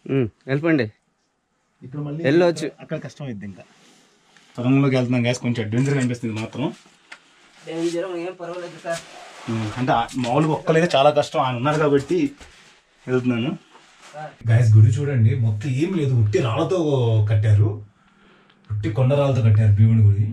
ఉమ్, వెళ్ళిపోండి ఇప్పుడు మళ్ళీ వెళ్ళొచ్చు. అక్కడ కష్టం అయింది ఇంకా సొరంగంలోకి వెళ్తున్నాం గ్యాస్ కొంచెం అడ్వెంచర్ అనిపిస్తుంది మాత్రం ఏం పర్వాలేదు సార్ ఉమ్, అంటే ఆ- మామూలుగా ఒక్కలైతే చాలా కష్టం ఆయన ఉన్నారు కాబట్టి వెళ్తున్నాను గాయస్ గుడి చూడండి మొత్తం ఏం లేదు ఉట్టి రాళ్ళతో కట్టారు ఉట్టి కొండ రాళ్ళతో కట్టారు భీముడి గుడి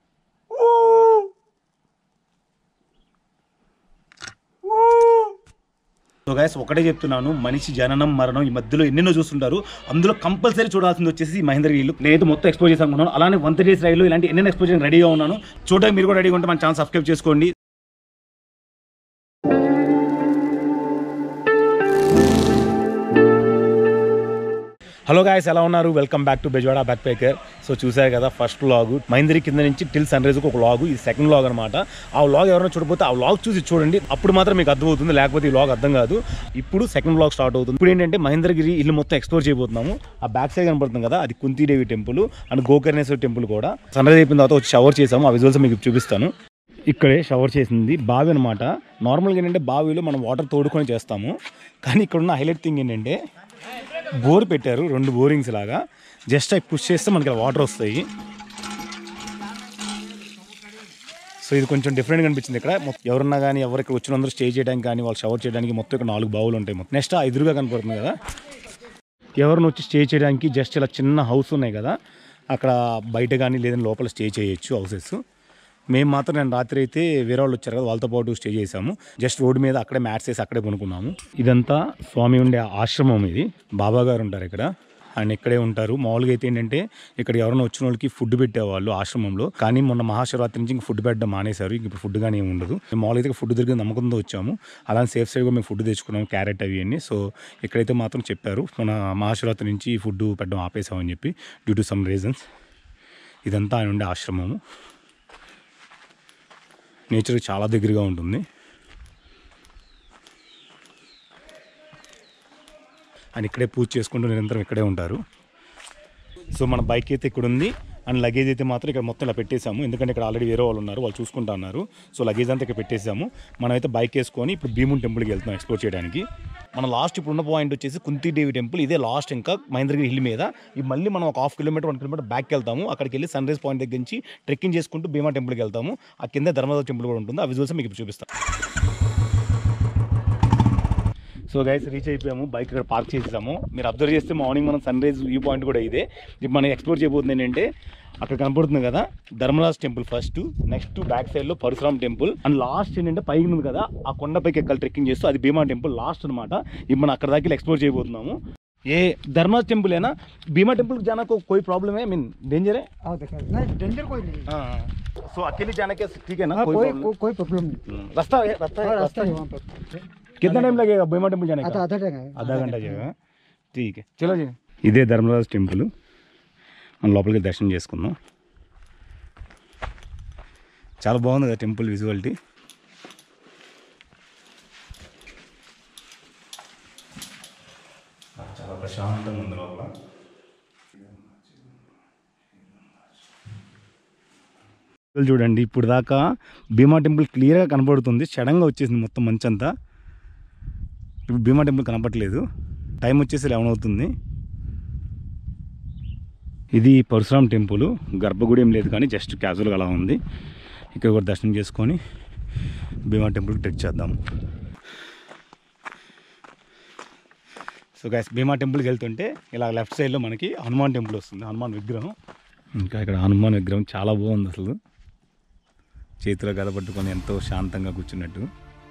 సో గైస్ ఒకటే చెప్తున్నాను మనిషి జననం మరణం ఈ మధ్యలో ఎన్నెన్నో చూస్తుంటారు అందులో కంపల్సరీ చూడాల్సింది వచ్చేసి ఈ మహేంద్ర గిరిలు నేనైతే మొత్తం ఎక్స్పోజ్ చేసి అనుకున్నాను అలానే వన్ డేస్ రైలు ఇలాంటి ఎన్నెన్నో ఎక్స్పోజ్ చేయడానికి రెడీగా ఉన్నాను చూడడానికి మీరు కూడా రెడీగా ఉంటే మన ఛానల్ సబ్స్క్రైబ్ చేసుకోండి హలో గాయస్ ఎలా ఉన్నారు welcome back to Bezawada backpacker so చూసారు కదా ఫస్ట్ వ్లాగ్ మహేంద్రి కింద నుంచి టిల్ సన్ రైజ్కి ఒక వ్లాగ్ ఇది సెకండ్ వ్లాగ్ అనమాట ఆ వ్లాగ్ ఎవరైనా చూడకపోతే ఆ వ్లాగ్ చూసి చూడండి అప్పుడు మాత్రం మీకు అర్థమవుతుంది లేకపోతే ఈ వ్లాగ్ అర్థం కాదు ఇప్పుడు సెకండ్ వ్లాగ్ స్టార్ట్ అవుతుంది ఇప్పుడు ఏంటంటే మహేంద్రగిరి ఇల్లు మొత్తం ఎక్స్ప్లోర్ చేయబోతున్నాము ఆ బ్యాక్ సైడ్ కనపడుతుంది కదా అది Kuntidevi temple and Gokarneswara temple కూడా సన్ రైజ్ అయిపోయిన తర్వాత వచ్చి షవర్ చేసాము ఆ విజువల్స్ మీకు చూపిస్తాను ఇక్కడే షవర్ చేసింది బావి అనమాట నార్మల్గా ఏంటంటే బావిలో మనం వాటర్ తోడుకొని చేస్తాము కానీ ఇక్కడ ఉన్న హైలైట్ థింగ్ ఏంటంటే బోర్ పెట్టారు రెండు బోరింగ్స్ లాగా జస్ట్ అవి పుష్ చేస్తే మనకి వాటర్ వస్తాయి సో ఇది కొంచెం డిఫరెంట్గా అనిపించింది ఇక్కడ మొత్తం ఎవరన్నా కానీ ఎవరు ఇక్కడ వచ్చిన అందరూ స్టే చేయడానికి కానీ వాళ్ళు షవర్ చేయడానికి మొత్తం ఇక్కడ నాలుగు బావులు ఉంటాయి మొత్తం నెక్స్ట్ ఆ ఎదురుగా కనపడుతుంది కదా ఎవరిని వచ్చి స్టే చేయడానికి జస్ట్ ఇలా చిన్న హౌస్ ఉన్నాయి కదా అక్కడ బయట కానీ లేదని లోపల స్టే చేయొచ్చు హౌసెస్ మేము మాత్రం నేను రాత్రి అయితే వేరే వాళ్ళు వచ్చారు కదా వాళ్ళతో పాటు స్టే చేసాము జస్ట్ రోడ్డు మీద అక్కడే మ్యాట్స్ వేసి అక్కడే కొనుక్కున్నాము ఇదంతా స్వామి ఉండే ఆశ్రమం ఇది బాబా గారు ఉంటారు ఇక్కడ ఆయన ఇక్కడే ఉంటారు మామూలుగా అయితే ఏంటంటే ఇక్కడ ఎవరైనా వచ్చిన వాళ్ళకి ఫుడ్ పెట్టేవాళ్ళు ఆశ్రమంలో కానీ మొన్న మహాశివరాత్రి నుంచి ఇంక ఫుడ్ పెట్టడం మానేశారు ఇంక ఇప్పుడు ఫుడ్ కానీ ఏమి ఉండదు మేము మామూలుగా అయితే ఫుడ్ దొరికిన నమ్మకంతో వచ్చాము అలానే సేఫ్ సైడ్గా మేము ఫుడ్ తెచ్చుకున్నాము క్యారెట్ అవి అన్ని సో ఇక్కడైతే మాత్రం చెప్పారు మన మహాశివరాత్రి నుంచి ఈ ఫుడ్ పెట్టడం ఆపేసామని చెప్పి డ్యూ టు సమ్ రీజన్స్ ఇదంతా ఆయన ఉండే ఆశ్రమము నేచర్ చాలా దగ్గరగా ఉంటుంది ఆయన ఇక్కడే పూజ చేసుకుంటూ నిరంతరం ఇక్కడే ఉంటారు సో మన బైక్ అయితే ఇక్కడ ఉంది అండ్ లగేజ్ అయితే మాత్రం ఇక్కడ మొత్తం ఇలా పెట్టేశాము ఎందుకంటే ఇక్కడ ఆల్రెడీ వేరే వాళ్ళు ఉన్నారు వాళ్ళు చూసుకుంటా ఉన్నారు సో లగేజ్ అంతా ఇక్కడ పెట్టేశాము మనం అయితే బైక్ వేసుకొని ఇప్పుడు భీమున్ టెంపుల్కి వెళ్తున్నాం ఎక్స్ప్లోర్ చేయడానికి మన లాస్ట్ ఇప్పుడు ఉన్న పాయింట్ వచ్చేసి కుంతీదేవి టెంపుల్ ఇదే లాస్ట్ ఇంకా మహేంద్రగిరి హిల్ మీద ఈ మళ్ళీ మనం ఒక half kilometre one kilometre back వెళ్తాము అక్కడికి వెళ్ళి సన్ రైజ్ పాయింట్ దగ్గర నుంచి ట్రెక్కింగ్ చేసుకుంటూ భీమా టెంపుల్కి వెళ్తాము ఆ కింద ధర్మరాజ టెంపుల్ కూడా ఉంటుంది ఆ విజువల్స్ మీకు ఇప్పుడు చూపిస్తాను సో గైస్ రీచ్ అయిపోయాము బైక్ ఇక్కడ పార్క్ చేసేసాము మీరు అబ్జర్వ్ చేస్తే మార్నింగ్ మనం సన్ రైజ్ వ్యూ పాయింట్ కూడా ఇదే ఇప్పుడు మనం ఎక్స్ప్లోర్ చేయబోతుంది ఏంటంటే అక్కడ కనపడుతుంది కదా Dharmaraj temple first next back సైడ్లో పరశురామ్ టెంపుల్ అండ్ లాస్ట్ ఏంటంటే పైకి ఉంది కదా ఆ కొండపైకి ఎక్కాలి ట్రెక్కింగ్ చేస్తూ అది భీమా టెంపుల్ లాస్ట్ అనమాట ఇప్పుడు మనం అక్కడ దాకా ఎక్స్ప్లోర్ చేయబోతున్నాము ఏ ధర్మరాజ్ టెంపుల్ ఏనా భీమా టెంపుల్ जाना को कोई प्रॉब्लम है मीन डेंजर है हाँ देखा नहीं डेंजर कोई नहीं हाँ सो अकेले जाने के ठीक है ना हाँ कोई कोई problem को, कोई प्रॉब्लम नहीं नहीं। रास्ता है रास्ता है हाँ, रास्ता रास्ता है है वहाँ पर कितना टाइम लगेगा भीमा टेंपल जाने आधा का आधा जगह है आधा घंटा जाएगा ठीक है చలో జీ ఇదే ధర్మరాజు టెంపుల్ మనం లోపలికి దర్శనం చేసుకుందాం చాలా బాగుంది కదా టెంపుల్ విజువాలిటీ చాలా ప్రశాంతంగా ఉంది లోపల టెంపుల్ చూడండి ఇప్పుడు దాకా భీమా టెంపుల్ క్లియర్గా కనపడుతుంది సడన్గా వచ్చేసింది మొత్తం మంచంతా ఇప్పుడు భీమా టెంపుల్ కనపట్లేదు టైం వచ్చేసి లెవెన్ అవుతుంది ఇది పరశురామ్ టెంపుల్ గర్భగుడి ఏం లేదు కానీ జస్ట్ క్యాజువల్గా అలా ఉంది ఇక్కడ కూడా దర్శనం చేసుకొని భీమా టెంపుల్కి ట్రెక్ చేద్దాం సో గైస్ భీమా టెంపుల్కి వెళ్తుంటే ఇలా లెఫ్ట్ సైడ్లో మనకి హనుమాన్ టెంపుల్ వస్తుంది హనుమాన్ విగ్రహం ఇంకా ఇక్కడ హనుమాన్ విగ్రహం చాలా బాగుంది అసలు చేతిలో గద పట్టుకొని ఎంతో శాంతంగా కూర్చున్నట్టు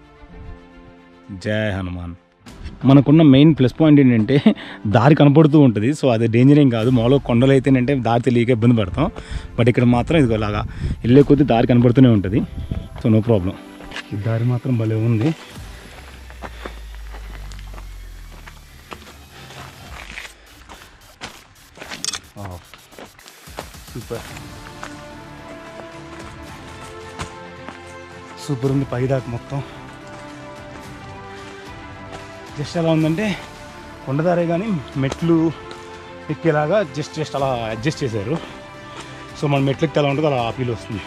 జై హనుమాన్ మనకున్న మెయిన్ ప్లస్ పాయింట్ ఏంటంటే దారి కనపడుతూ ఉంటుంది సో అది డేంజర్ ఏం కాదు మామూలుగా కొండలు అయితే ఏంటంటే దారి తెలియక ఇబ్బంది పడతాం బట్ ఇక్కడ మాత్రం ఇది అలాగా వెళ్ళే కొద్దీ దారి కనపడుతూనే ఉంటుంది సో నో ప్రాబ్లం ఈ దారి మాత్రం భలే ఉంది సూపర్ సూపర్ ఉంది పైదాకా మొత్తం జస్ట్ ఎలా ఉందంటే కొండదారే కానీ మెట్లు ఎక్కేలాగా జస్ట్ జస్ట్ అలా అడ్జస్ట్ చేశారు సో మన మెట్లు ఎక్కితే ఎలా ఉంటుందో అలా ఆ ఫీల్ వస్తుంది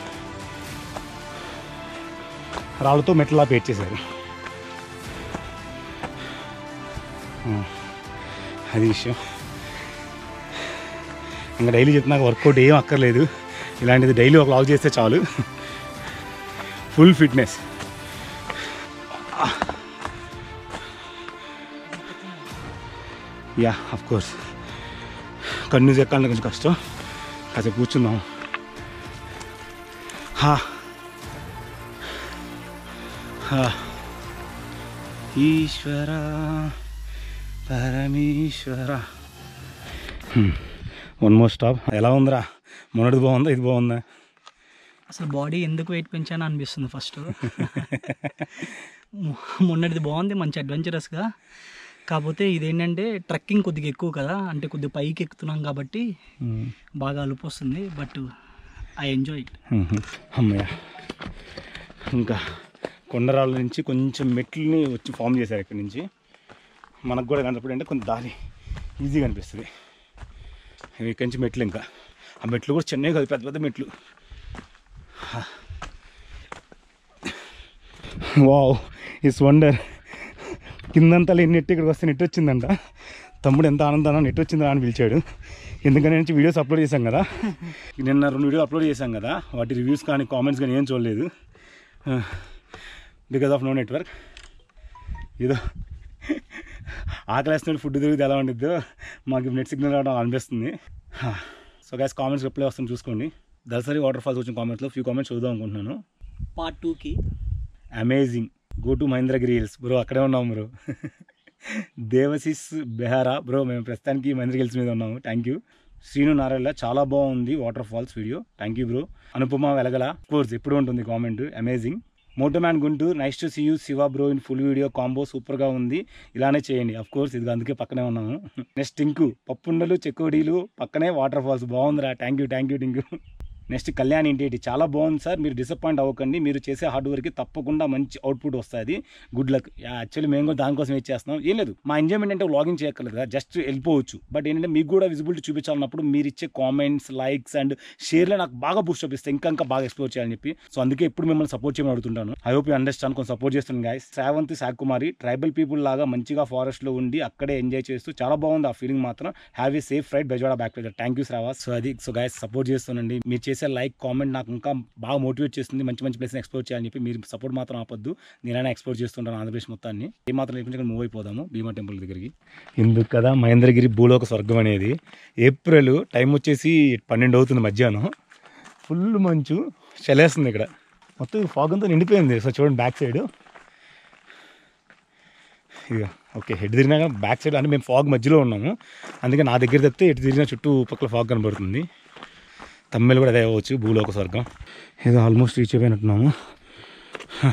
రాళ్ళతో మెట్లలా పేర్చేశారు అది విషయం ఇంకా డైలీ చెప్తున్నాక వర్కౌట్ ఏం అక్కర్లేదు ఇలాంటిది డైలీ ఒక లాగ్ చేస్తే చాలు full fitness ya of course కన్యూస్ ఎక్కాలంటే కొంచెం కష్టం కాసేపు కూర్చుందాం హా హా Eeswara Parameswara one more stop ఎలా ఉందిరా మొన్నటిది బాగుందా ఇది బాగుందా అసలు బాడీ ఎందుకు వెయిట్ పెంచాను అనిపిస్తుంది ఫస్ట్ మొన్నటిది బాగుంది మంచి అడ్వెంచరస్గా కాకపోతే ఇదేంటంటే ట్రెక్కింగ్ కొద్దిగా ఎక్కువ కదా అంటే కొద్దిగా పైకి ఎక్కుతున్నాం కాబట్టి బాగా అలుపు వస్తుంది but I enjoy it hmm. అమ్మయ్య ఇంకా కొండరాళ్ళ నుంచి కొంచెం మెట్లని వచ్చి ఫామ్ చేశారు ఇక్కడ నుంచి మనకు కూడా కనపడి అంటే కొంత దారి ఈజీగా అనిపిస్తుంది ఇవి ఇక్కడి నుంచి మెట్లు ఇంకా ఆ మెట్లు కూడా చిన్నవి కాదు పెద్ద పెద్ద మెట్లు వావ్ ఇస్ వండర్ కిందంతా లేని నెట్ ఇక్కడికి వస్తే నెట్ వచ్చిందంట తమ్ముడు ఎంత ఆనందాన నెట్ వచ్చిందా అని పిలిచాడు ఎందుకంటే నుంచి వీడియోస్ అప్లోడ్ చేశాం కదా నిన్న రెండు వీడియోలు అప్లోడ్ చేశాం కదా వాటి రివ్యూస్ కానీ కామెంట్స్ కానీ ఏం చూడలేదు బికాస్ ఆఫ్ నో నెట్వర్క్ ఏదో ఆకలేస్తున్నట్టు ఫుడ్ దొరికితే ఎలా ఉండిద్దో మాకు నెట్ సిగ్నల్ రావడం అనిపిస్తుంది సో గ్యాస్ కామెంట్స్ రిప్లై వస్తుంది చూసుకోండి దసరి వాటర్ ఫాల్స్ వచ్చిన కామెంట్స్లో ఫ్యూ కామెంట్స్ చూద్దాం అనుకుంటున్నాను పార్ట్ టూకి amazing go to Mahendragiri hills bro అక్కడే ఉన్నాం బ్రో దేవసిస్ బెహారా బ్రో మేము ప్రస్తుతానికి మహేంద్రగిరి హిల్స్ మీద ఉన్నాము థ్యాంక్ యూ శ్రీను నారాయణ చాలా బాగుంది water falls video thank you bro Anupama Velagala course ఎప్పుడు ఉంటుంది కామెంట్ అమేజింగ్ మోటో మ్యాన్ గుంటూ nice to see you Siva bro in full video combo సూపర్గా ఉంది ఇలానే చేయండి అఫ్ కోర్స్ ఇది అందుకే పక్కనే ఉన్నాము నెక్స్ట్ టింకు పప్పుండలు చెకోడీలు పక్కనే వాటర్ ఫాల్స్ బాగుందిరా thank you thank you Tinku next Kalyan ఇంటి చాలా బాగుంది సార్ మీరు డిసప్పాయింట్ అవ్వకండి మీరు చేసే హార్డ్ వర్క్కి తప్పకుండా మంచి అవుట్పుట్ వస్తుంది గుడ్ లక్ యాక్చువల్లీ మేము కూడా దానికోసం వెయిట్ చేస్తున్నాం ఏం లేదు మా ఎంజాయ్మెంట్ అంటే లాగిన్ చేయక్కర్లేదు కదా జస్ట్ వెళ్ళిపోవచ్చు బట్ ఏంటంటే మీకు కూడా విజిబిలిటీ చూపించాలన్నప్పుడు మీరు ఇచ్చే కామెంట్స్ లైక్స్ అండ్ షేర్లే నాకు బాగా బూస్ట్ చూపిస్తాయి ఇంకా ఇంకా బాగా ఎక్స్ప్లోర్ చేయాలని చెప్పి సో అందుకే ఇప్పుడు మిమ్మల్ని సపోర్ట్ చేయమని అడుగుతుంటాను ఐ హోప్ యూ అండర్స్టాండ్ కొంచెం సపోర్ట్ చేస్తున్నాను guys Sravanth Sakumari tribal people లాగా మంచిగా ఫారెస్ట్లో ఉండి అక్కడే ఎంజాయ్ చేస్తూ చాలా బాగుంది ఆ ఫీలింగ్ మాత్రం have a safe ride Bezawada back thank you Sravas so అది సో గాయస్ సపోర్ట్ చేస్తానండి మీరు చేసే లైక్ కామెంట్ నాకు ఇంకా బాగా మోటివేట్ చేస్తుంది మంచి మంచి ప్లేస్ని ఎక్స్ప్లోర్ చేయాలని చెప్పి మీరు సపోర్ట్ మాత్రం ఆపొద్దు నేనైనా ఎక్స్ప్లోర్ చేస్తుంటాను ఆంధ్రప్రదేశ్ మొత్తాన్ని ఏ మాత్రం లేకుండా మూవ్ అయిపోదాము భీమా టెంపుల్ దగ్గరికి ఎందుకు కదా మహేంద్రగిరి భూలోక స్వర్గం అనేది ఏప్రిల్ టైం వచ్చేసి పన్నెండు అవుతుంది మధ్యాహ్నం ఫుల్ మంచు చలేస్తుంది ఇక్కడ మొత్తం ఫాగ్ అంతా నిండిపోయింది సో చూడండి బ్యాక్ సైడ్ ఇక ఓకే హెడ్ తిరిగినా కానీ బ్యాక్ సైడ్ అంటే మేము ఫాగ్ మధ్యలో ఉన్నాము అందుకే నా దగ్గర తప్పితే ఎటు తిరిగినా చుట్టూ పక్కల ఫాగ్ కనబడుతుంది తమ్మిళ్ళు కూడా అదే అవ్వచ్చు భూలోక స్వర్గం ఏదో ఆల్మోస్ట్ రీచ్ అయిపోయినట్టున్నాము హ.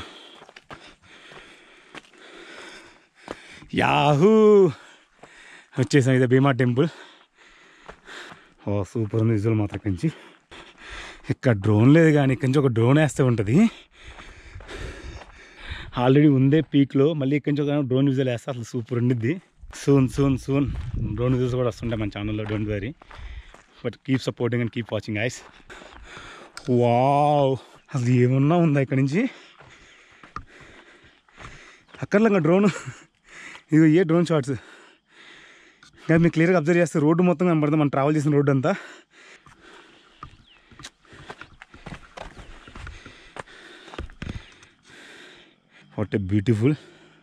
యాహూ వచ్చేసాం ఇదే భీమా టెంపుల్ ఓ సూపర్ ఉంది విజువల్ మాత్రం ఇక్కడి నుంచి ఇక్కడ డ్రోన్ లేదు కానీ ఇక్కడి నుంచి ఒక డ్రోన్ వేస్తే ఉంటుంది ఆల్రెడీ ఉందే పీక్లో మళ్ళీ ఇక్కడి నుంచి ఒక డ్రోన్ విజువల్ వేస్తే అసలు సూపర్ ఉండిద్ది soon soon soon drone visuals కూడా వస్తుంటాయి మన ఛానల్లో don't very but keep supporting and keep watching ఐస్ వావ్ అసలు ఏమన్నా ఉందా ఇక్కడ నుంచి అక్కర్లంగా డ్రోన్ ఇది ఏ డ్రోన్ షాట్స్ కానీ మీరు క్లియర్గా అబ్జర్వ్ చేస్తే రోడ్డు మొత్తం కనబడుతుంది మనం ట్రావెల్ చేసిన రోడ్డు అంతా వాట్ ఏ బ్యూటిఫుల్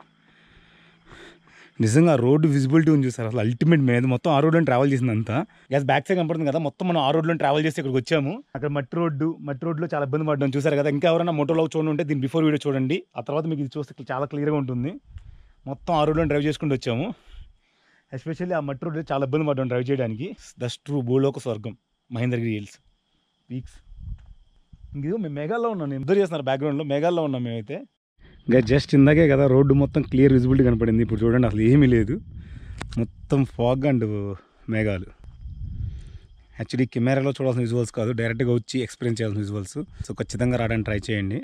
నిజంగా రోడ్డు విజిబిలిటీ ఉంది చూసారు అసలు అల్టిమేట్ మీద మొత్తం ఆ రోడ్లో ట్రావెల్ చేసింది అంతా గ్యాస్ బ్యాక్ సైడ్ కనపడుతుంది కదా మొత్తం మనం ఆ రోడ్లో ట్రావెల్ చేసి ఇక్కడికి వచ్చాము అక్కడ మట్టి రోడ్డు మట్టి రోడ్లో చాలా ఇబ్బంది పడ్డాం చూసారు కదా ఇంకా ఎవరైనా మోటోలో చూడండి ఉంటే దీని బిఫోర్ వీడియో చూడండి ఆ తర్వాత మీకు ఇది చూస్తే చాలా క్లియర్గా ఉంటుంది మొత్తం ఆ రోడ్లో డ్రైవ్ చేసుకుంటూ వచ్చాము ఎస్పెషల్లీ ఆ మట్టి రోడ్లో చాలా ఇబ్బంది పడ్డాం డ్రైవ్ చేయడానికి దస్ ట్రూ భూలోక స్వర్గం మహేంద్రగిరి హిల్స్ పీక్స్ ఇంకేదో మేము మేఘాల్లో ఉన్నాం నేను ఇద్దరు చేస్తున్నారు బ్యాక్గ్రౌండ్లో మేఘాల్లో ఉన్నాం మేమైతే ఇంకా జస్ట్ ఇందాకే కదా రోడ్డు మొత్తం క్లియర్ విజిబిలిటీ కనపడింది ఇప్పుడు చూడండి అసలు ఏమీ లేదు మొత్తం ఫాగ్ అండ్ మేఘాలు యాక్చువల్లీ కెమెరాలో చూడాల్సిన విజువల్స్ కాదు డైరెక్ట్గా వచ్చి ఎక్స్పీరియన్స్ చేయాల్సిన విజువల్స్ సో ఖచ్చితంగా రావడానికి ట్రై చేయండి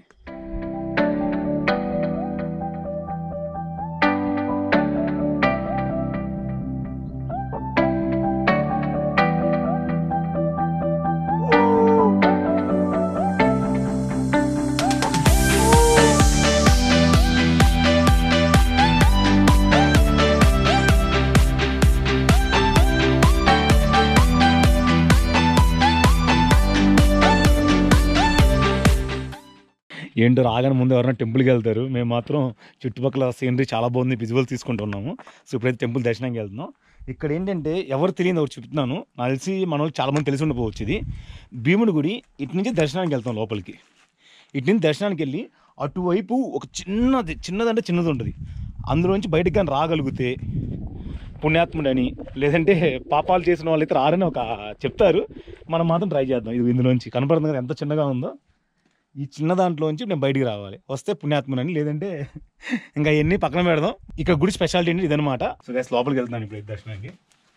ఏంటో రాగానే ముందు ఎవరైనా టెంపుల్కి వెళ్తారు మేము మాత్రం చుట్టుపక్కల సీనరీ చాలా బాగుంది విజువల్ తీసుకుంటున్నాము సో ఇప్పుడైతే టెంపుల్ దర్శనానికి వెళ్తున్నాం ఇక్కడ ఏంటంటే ఎవరు తెలియదు ఒకటి చెప్తున్నాను నాకు తెలిసి మన వాళ్ళు చాలామంది తెలిసి ఉండిపోవచ్చు ఇది భీముడి గుడి ఇటు నుంచి దర్శనానికి వెళ్తాం లోపలికి ఇటు నుంచి దర్శనానికి వెళ్ళి అటువైపు ఒక చిన్నది చిన్నదంటే చిన్నది ఉంటుంది అందులోంచి బయటకు కానీ రాగలిగితే పుణ్యాత్ముడని లేదంటే పాపాలు చేసిన వాళ్ళైతే రారని ఒక చెప్తారు మనం మాత్రం ట్రై చేద్దాం ఇది ఇందులోంచి కనపడుతుంది కదా ఎంత చిన్నగా ఉందో ఈ చిన్న దాంట్లోంచి నేను బయటికి రావాలి వస్తే పుణ్యాత్ముడని లేదంటే ఇంకా ఇవన్నీ పక్కన పెడదాం ఇక్కడ గుడి స్పెషాలిటీ ఏంటి ఇదనమాట సో గైస్ లోపలికి వెళ్తున్నాను ఇప్పుడు ఈ దర్శనానికి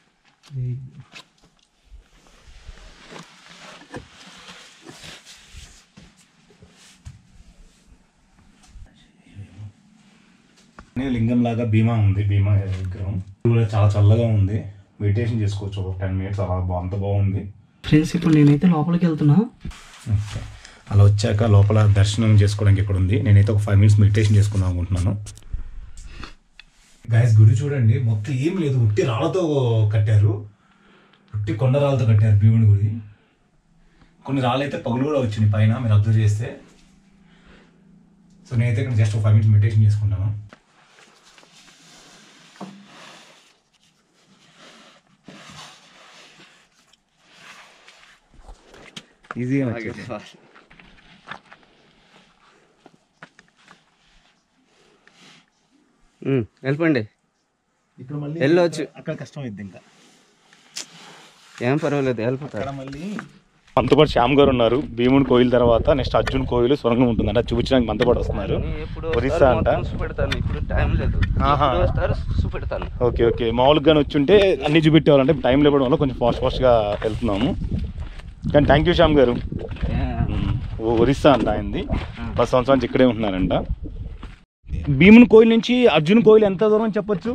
అనేది లింగం లాగా భీమా ఉంది భీమా విగ్రహం ఇది కూడా చాలా చల్లగా ఉంది మెడిటేషన్ చేసుకోవచ్చు ఒక టెన్ మినిట్స్ అలా బా- అంత బాగుంది ఫ్రెండ్స్ ఇప్పుడు నేనైతే లోపలికి వెళ్తున్నా ఓకే. అలా వచ్చాక లోపల దర్శనం చేసుకోవడానికి ఇక్కడ ఉంది నేనైతే ఒక ఫైవ్ మినిట్స్ మెడిటేషన్ చేసుకుందాం అనుకుంటున్నాను గాయస్ గుడి చూడండి మొత్తం ఏం లేదు ఉట్టి రాళ్ళతో కట్టారు ఉట్టి కొండ రాళ్ళతో కట్టారు భీముడి గుడి కొన్ని రాళ్ళు అయితే పగులు కూడా వచ్చినాయి పైన మీరు అబ్జర్వ్ చేస్తే సో నేనైతే ఇక్కడ జస్ట్ ఒక ఫైవ్ మినిట్స్ మెడిటేషన్ చేసుకుంటాను ఈజీగా ఉమ్, వెళ్ళిపోండి ఇక్కడ మళ్ళీ వెళ్ళొచ్చు. అక్కడ కష్టం అయింది ఇంకా ఏం పర్వాలేదు వెళ్ళిపోతారు మళ్ళీ మనతో పాటు శ్యామ్ గారు ఉన్నారు భీముని కోయిల్ తర్వాత నెక్స్ట్ అర్జున్ కోయిల్ సొరంగం ఉంటుందంట చూపించడానికి మనతో పాటు వస్తున్నారు ఎప్పుడు ఒరిస్సా వస్తారు అంట మొత్తం చూపెడతాను ఇప్పుడు టైం లేదు ఆహా. ఎప్పుడు వస్తారు చూపెడతాను ఓకే ఓకే మామూలుగా వచ్చుంటే అన్ని చూపెట్టేవాళ్ళంటే టైం ఇవ్వడం వల్ల కొంచెం ఫాస్ట్ ఫాస్ట్గా వెళ్తున్నాము కానీ థ్యాంక్ యూ శ్యామ్ గారు ఉమ్, ఓ ఒరిస్సా అంట ఆయనది పది సంవత్సరాల నుంచి ఇక్కడే ఉంటున్నారంట భీముని కోయిల్ నుంచి అర్జున్ కోయిల్ ఎంత దూరం చెప్పొచ్చు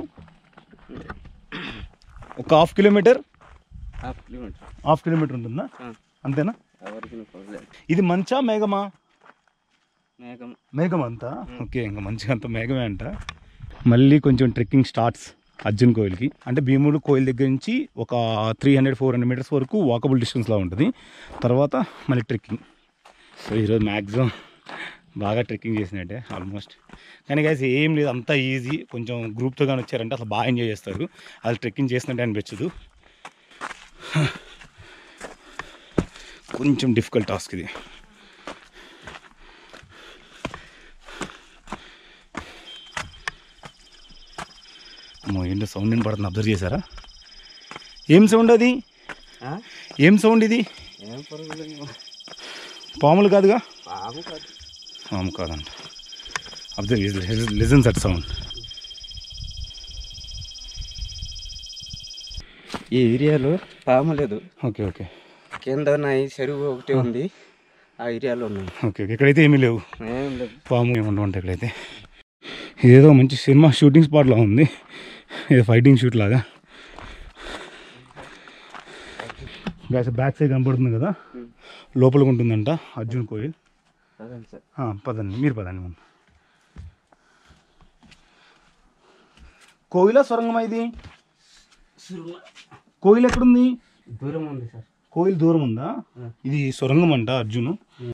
ఒక half kilometre half kilometre half kilometre ఉంటుందా అంతేనా ఎవరికి పర్వాలేదు ఇది మంచా మేఘమా మేఘం మేఘం అంతా ఓకే ఇంకా మంచిగా అంత మేఘమే అంట మళ్ళీ కొంచెం ట్రెక్కింగ్ స్టార్ట్స్ అర్జున్ కోయిల్కి అంటే భీముడు కోయిల్ దగ్గర నుంచి ఒక three hundred four hundred metres వరకు వాకబుల్ డిస్టెన్స్లో ఉంటుంది తర్వాత మళ్ళీ ట్రెక్కింగ్ సో ఈరోజు మ్యాక్సిమం బాగా ట్రెక్కింగ్ చేసినట్టే ఆల్మోస్ట్ కానీ గైస్ ఏం లేదు అంతా ఈజీ కొంచెం గ్రూప్తో కానీ వచ్చారంటే అసలు బాగా ఎంజాయ్ చేస్తారు అది ట్రెక్కింగ్ చేసినట్టే అనిపించదు కొంచెం డిఫికల్ట్ టాస్క్ ఇది అమ్మో ఏంటో సౌండ్ నేను పడుతుంది అబ్జర్వ్ చేశారా ఏం సౌండ్ అది ఆ? ఏం సౌండ్ ఇది ఏం పర్వాలేదు పాములు కాదుగా పాము కాదు పాము కాదంట అబ్జర్వ్ లిజన్స్ అట్ సౌండ్ ఈ ఏరియాలో పాము లేదు ఓకే ఓకే కింద నా ఈ చెరువు ఒకటి ఉంది ఆ ఏరియాలో ఉన్నాయి ఓకే ఓకే ఇక్కడైతే ఏమీ లేవు ఏం లేదు పాము ఏమి ఉండవు ఇక్కడైతే ఇదేదో మంచి సినిమా షూటింగ్ స్పాట్లో ఉంది ఇది ఫైటింగ్ షూట్ లాగా గ్యాస్ బ్యాక్ సైడ్ కనపడుతుంది కదా లోపలికి ఉంటుందంట అర్జున్ కోయిల్ అదండి సార్ ఆ, పదండి మీరు పదండి ముందు కోయిలా సొరంగమా ఇది కోయిల్ ఎక్కడుంది దూరం ఉంది సార్ కోయిల్ దూరం ఉందా ఇది సొరంగం అంట అర్జును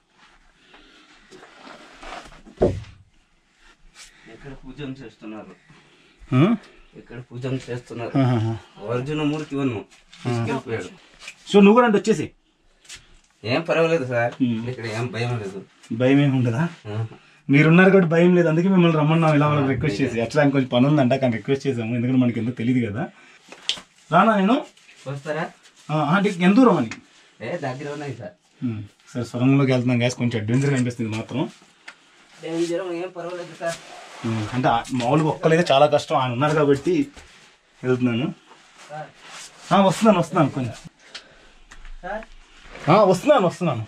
ఇక్కడ పూజలు చేస్తున్నారు ఆ? ఇక్కడ పూజలు చేస్తున్నారు ఆహాహా. అర్జున మూర్తి ఉన్ను తీసుకెళ్ళిపోయాడు సో నువ్వు కూడా అంటే వచ్చేసి ఏం పర్వాలేదు సార్ ఉమ్. ఇక్కడ ఏం భయం లేదు భయం ఏమి ఉండదా ఆహా. మీరున్నారు కాబట్టి భయం లేదు అందుకే మిమ్మల్ని రమ్మన్నాం ఇలా వాళ్ళకి రిక్వెస్ట్ చేసి అట్లా ఆయన కొంచెం పని ఉందంట కానీ రిక్వెస్ట్ చేసాము ఎందుకంటే మనకి ఎందుకు తెలియదు కదా రానా నేను వస్తారా ఆ, అంటే ఎంత దూరం అని ఏ దగ్గర ఉన్నాయి సార్ ఉమ్, సరే సొరంగంలోకి వెళ్తున్నాం గ్యాస్ కొంచెం అడ్వెంచర్ అనిపిస్తుంది మాత్రం డేంజర్ ఏం పర్వాలేదు సార్ ఉమ్, అంటే ఆ- మామూలుగా ఒక్కలైతే చాలా కష్టం ఆయన ఉన్నారు కాబట్టి వెళ్తున్నాను సార్ ఆ, వస్తున్నాను వస్తున్నాను కొంచెం సార్ ఆ, వస్తున్నాను వస్తున్నాను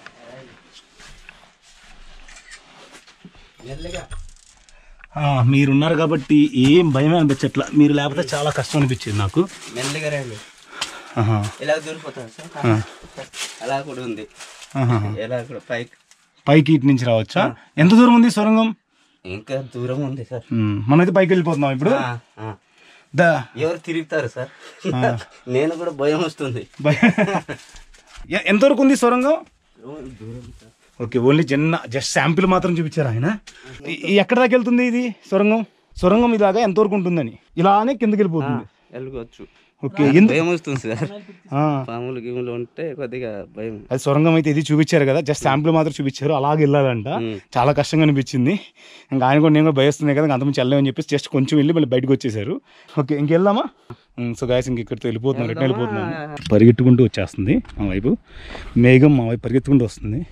మెల్లగా ఆ, మీరున్నారు కాబట్టి ఏం భయమే అనిపించట్లా మీరు లేకపోతే చాలా కష్టం అనిపించింది నాకు మెల్లగా రండి ఆహా, ఇలా దూరిపోతారు సార్ ఆ, అలా కూడా ఉంది ఆహా. ఎలా కూడా పైకి పైకి ఇటు నుంచి రావచ్చా ఎంత దూరం ఉంది సొరంగం ఇంకా దూరం ఉంది సార్ ఉమ్, మనమైతే పైకి వెళ్ళిపోతున్నాం ఇప్పుడు ఆ, ఆ. దా ఎవరు తిరుగుతారు సార్ నేను కూడా భయం వస్తుంది భయ- ఎ- ఎంతవరకు ఉంది సొరంగం దూరం సార్ ఓకే ఓన్లీ చిన్న జస్ట్ శాంపిల్ మాత్రం చూపించారు ఆయన ఈ- ఈ ఎక్కడ దాకా వెళ్తుంది ఇది సొరంగం సొరంగం ఇలాగా ఎంతవరకు ఉంటుందని ఇలానే కిందకి వెళ్ళిపోతుంది వెళ్ళవచ్చు ఓకే ఎందుకు భయం వస్తుంది సార్ ఆ, పాములు గిములు ఉంటే కొద్దిగా భయం అది సొరంగం అయితే ఇది చూపించారు కదా జస్ట్ శాంపుల్ మాత్రం చూపించారు అలాగే వెళ్ళాలంట చాలా కష్టంగా అనిపించింది ఇంకా ఆయన కూడా నేను కూడా భయస్తున్నాయి కదా ఇంకా అంతమంది వెళ్ళలేమని చెప్పేసి జస్ట్ కొంచెం వెళ్ళి మళ్ళీ బయటకు వచ్చేసారు ఓకే ఇంకెళ్దామా సో గాయస్ ఇంక ఇక్కడితో వెళ్ళిపోతున్నాం రిటర్న్ వెళ్ళిపోతున్నాం పరిగెట్టుకుంటూ వచ్చేస్తుంది మా వైపు మేఘం మా వైపు పరిగెత్తుకుంటూ వస్తుంది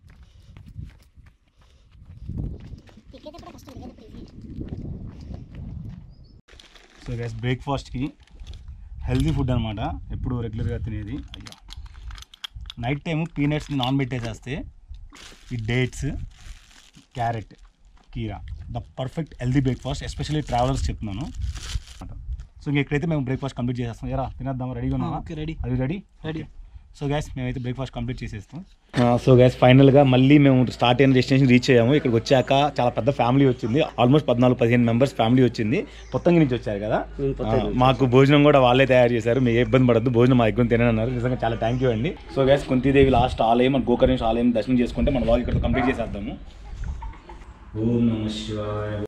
సో గైస్ బ్రేక్ఫాస్ట్కి హెల్తీ ఫుడ్ అనమాట ఎప్పుడు రెగ్యులర్గా తినేది అయ్యో నైట్ టైం పీనట్స్ నాన్ పెట్టేసేస్తే ఈ డేట్స్ క్యారెట్ కీరా the perfect healthy breakfast especially travellers చెప్తున్నాను సో ఇంక ఎక్కడైతే మేము బ్రేక్ఫాస్ట్ కంప్లీట్ చేసేస్తాం ఎరా తినేద్దాం రెడీగా ఉన్నావా ఓకే రెడీ అది రెడీ రెడీ సో గ్యాస్ మేమైతే బ్రేక్ఫాస్ట్ కంప్లీట్ చేసేస్తాం సో గ్యాస్ ఫైనల్గా మళ్ళీ మేము స్టార్ట్ అయిన డెస్టినేషన్ రీచ్ అయ్యాము ఇక్కడికి వచ్చాక చాలా పెద్ద ఫ్యామిలీ వచ్చింది ఆల్మోస్ట్ పద్నాలుగు పదిహేను మెంబర్స్ ఫ్యామిలీ వచ్చింది పొత్తంగి నుంచి వచ్చారు కదా ఆ, మాకు భోజనం కూడా వాళ్ళే తయారు చేశారు మీ ఏ ఇబ్బంది పడద్దు భోజనం మా ఎగ్గుని తినన్నారు నిజంగా చాలా థ్యాంక్ యూ అండి సో గ్యాస్ కుంతీదేవి లాస్ట్ ఆలయం మన గోకర్ణ ఆలయం దర్శనం చేసుకుంటే మన వాళ్ళు ఇక్కడ కంప్లీట్ చేసేద్దాము ఓం నమ శివాయ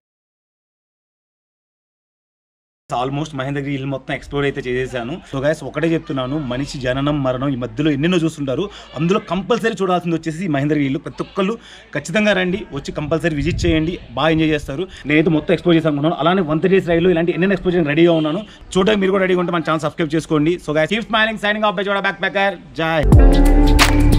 ఆల్మోస్ట్ మహేంద్రగిరి ఇల్లు మొత్తం ఎక్స్ప్లోర్ అయితే చేసేసాను సో గైస్ ఒకటే చెప్తున్నాను మనిషి జననం మరణం ఈ మధ్యలో ఎన్నెన్నో చూస్తుంటారు అందులో కంపల్సరీ చూడాల్సింది వచ్చేసి ఈ మహేంద్రగిరి ఇల్లు ప్రతి ఒక్కళ్ళు ఖచ్చితంగా రండి వచ్చి కంపల్సరీ విజిట్ చేయండి బాగా ఎంజాయ్ చేస్తారు నేనైతే మొత్తం ఎక్స్ప్లోర్ చేసాను అనుకున్నాను అలానే వన్ డేస్ రైలు ఇలాంటి ఎన్నెన్నో ఎక్స్ప్లోర్ చేయడానికి రెడీగా ఉన్నాను చూడడానికి మీరు కూడా రెడీగా ఉంటే మన ఛానల్ సబ్స్క్రైబ్ చేసుకోండి so guys keep smiling signing off bye చూడ బ్యాక్ ప్యాకర్ జై